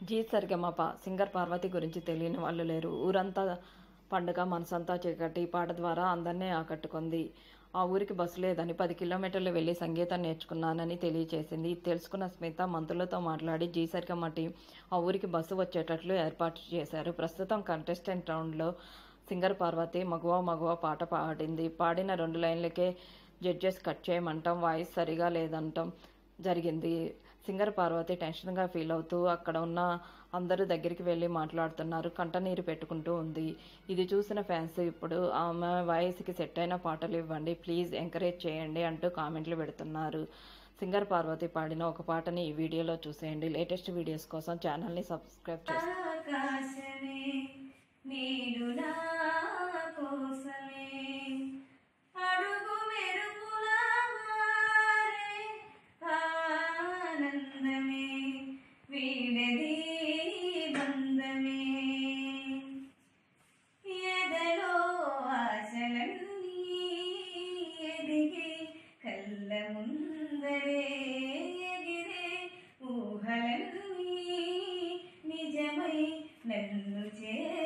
G Sa Re Ga Ma Pa singer Parvati గురించి తెలియని వాళ్ళు లేరు ఊరంతా పండుగ మనసంతా చీకటి పాట ద్వారా అందరినీ ఆకట్టుకుంది ఆ ఊరికి బస్సు లేదని పది కిలోమీటర్లు వెళ్లి సంగీతం నేర్చుకున్నానని తెలియచేసింది ఇది తెలుసుకున్న స్మిత మంత్రులతో మాట్లాడి జీ సరిగమ టీం ఆ ఊరికి బస్సు వచ్చేటట్లు ఏర్పాటు చేశారు ప్రస్తుతం కంటెస్టెంట్ రౌండ్లో సింగర్ పార్వతి మగువ మగువ పాట పాడింది పాడిన రెండు లైన్లకే జడ్జెస్ కట్ చేయమంటాం వాయిస్ సరిగా లేదంటాం జరిగింది సింగర్ పార్వతి టెన్షన్గా ఫీల్ అవుతూ అక్కడ ఉన్న అందరూ దగ్గరికి వెళ్ళి మాట్లాడుతున్నారు కంటనీరు పెట్టుకుంటూ ఉంది ఇది చూసిన ఫ్యాన్స్ ఇప్పుడు ఆమె వాయిస్కి సెట్ అయిన పాటలు ఇవ్వండి ప్లీజ్ ఎంకరేజ్ చేయండి అంటూ కామెంట్లు పెడుతున్నారు సింగర్ పార్వతి పాడిన ఒక పాటని ఈ వీడియోలో చూసేయండి లేటెస్ట్ వీడియోస్ కోసం ఛానల్ని సబ్స్క్రైబ్ చేసుకోండి ఆకాశమే నీడు నా కోసమే అడుగు మెరుపుల మారే ఆనందమే వీడది బంధమే ఎదలో ఆశలన్నీ ఎదిగే కళ్ళ ముందరే ఎగిరే ఊహలన్నీ నిజమై నన్ను చే